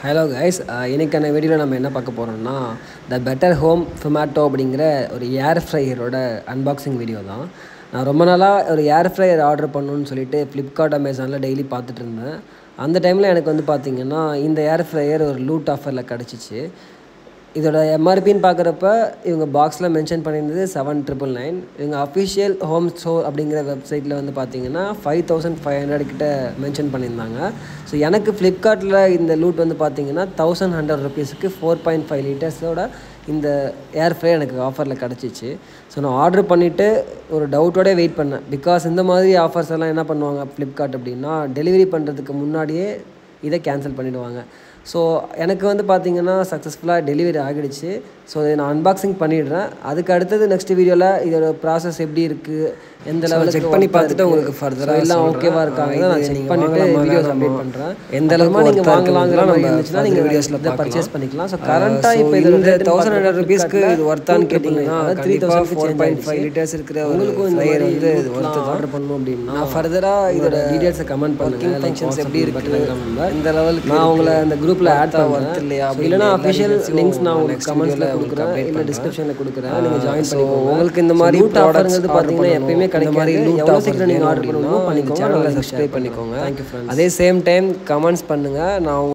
hello guys இன்னைக்கான வீடியோவில் நம்ம என்ன பார்க்க போகிறோம்னா த பெட்டர் ஹோம் ஃபொமேட்டோ அப்படிங்கிற ஒரு ஏர் ஃப்ரையரோட அன்பாக்சிங் வீடியோ தான் நான் ரொம்ப நாளாக ஒரு ஏர் ஃப்ரையர் ஆர்டர் பண்ணணும்னு சொல்லிட்டு ஃப்ளிப்கார்ட் அமேசானில் டெய்லி பார்த்துட்டு இருந்தேன் அந்த டைமில் எனக்கு வந்து பார்த்திங்கன்னா இந்த ஏர் ஃப்ரையர் ஒரு லூட் ஆஃபரில் கிடச்சிச்சு இதோட எம்ஆர்பின்னு பார்க்குறப்ப இவங்க பாக்ஸில் மென்ஷன் பண்ணியிருந்தது செவன் ட்ரிபிள் நைன் இவங்க அஃபிஷியல் ஹோம் ஸ்டோர் அப்படிங்கிற வெப்சைட்டில் வந்து பார்த்தீங்கன்னா ஃபைவ் தௌசண்ட் ஃபைவ் ஹண்ட்ரட் கிட்ட மென்ஷன் பண்ணியிருந்தாங்க ஸோ எனக்கு ஃப்ளிப்கார்ட்டில் இந்த லூட் வந்து பார்த்தீங்கன்னா தௌசண்ட் ஹண்ட்ரட் ருபீஸுக்கு ஃபோர் பாயிண்ட் ஃபைவ் லிட்டர்ஸோட இந்த ஏர் ஃப்ரை எனக்கு ஆஃபரில் கிடச்சிச்சு ஸோ நான் ஆர்டர் பண்ணிவிட்டு ஒரு டவுட்டோட வெயிட் பண்ணேன் பிகாஸ் இந்த மாதிரி ஆஃபர்ஸ் எல்லாம் என்ன பண்ணுவாங்க ஃப்ளிப்கார்ட் அப்படின்னா டெலிவரி பண்ணுறதுக்கு முன்னாடியே இதை கேன்சல் பண்ணிவிடுவாங்க ஸோ எனக்கு வந்து பார்த்தீங்கன்னா சக்ஸஸ்ஃபுல்லாக டெலிவரி ஆகிடுச்சு ஸோ இதை நான் அன்பாக்சிங் பண்ணிடுறேன் அதுக்கு அடுத்தது நெக்ஸ்ட் வீடியோவில் இதோட ப்ராசஸ் எப்படி இருக்குது எந்த லெவலில் செக் பண்ணி பார்த்துட்டு உங்களுக்கு ஃபர்தராக எல்லாம் ஓகேவா இருக்காங்க நான் செக் பண்ணிவிட்டு வீடியோஸ் அப்டேட் பண்ணுறேன் எந்த அளவுக்கு நீங்கள் வாங்கலாங்கிற மாதிரி இருந்துச்சுன்னா நீங்கள் வீடியோஸில் இதை பர்ச்சேஸ் பண்ணிக்கலாம் ஸோ கரண்ட்டாக இப்போ இந்த தௌசண்ட் ஹண்ட்ரட் ருபீஸ்க்கு இது ஒர்த்தான்னு கேட்டிங்கன்னா three thousand four point five litres இருக்கிற உங்களுக்கும் இந்த மாதிரி வந்து இது ஒர்த்து ஆர்டர் பண்ணணும் அப்படின்னா நான் ஃபர்தராக இதோட டீடைல்ஸை கமெண்ட் பண்ணுங்கள் ஃபங்க்ஷன்ஸ் எப்படி இருக்குது இந்த லெவலுக்கு நான் உங்களை அந்த குரூப்பில் ஆட் பண்ண ஒர்த் இல்லையா இல்லைனா அஃபிஷியல் லிங்க்ஸ் நான் உங்களுக்கு கமெண்ட்ஸில் கொடுக்குறேன் இல்லை டிஸ்கிரிப்ஷனில் கொடுக்குறேன் நீங்கள் ஜாயின் பண்ணிக்கோங்க உங்களுக்கு இந்த மாதிரி ப்ராடக்ட்ஸ் பார்த்தீங்கன்னா எப்பயுமே கிடைக்காது எவ்வளோ சீக்கிரம் நீங்கள் ஆர்டர் பண்ணணும் பண்ணிக்கோங்க சேனலை சப்ஸ்கிரைப் பண்ணிக்கோங்க தேங்க்யூ ஃப்ரெண்ட்ஸ் அதே சேம் டைம் கமெண்ட்ஸ் பண்ணுங்கள் நான்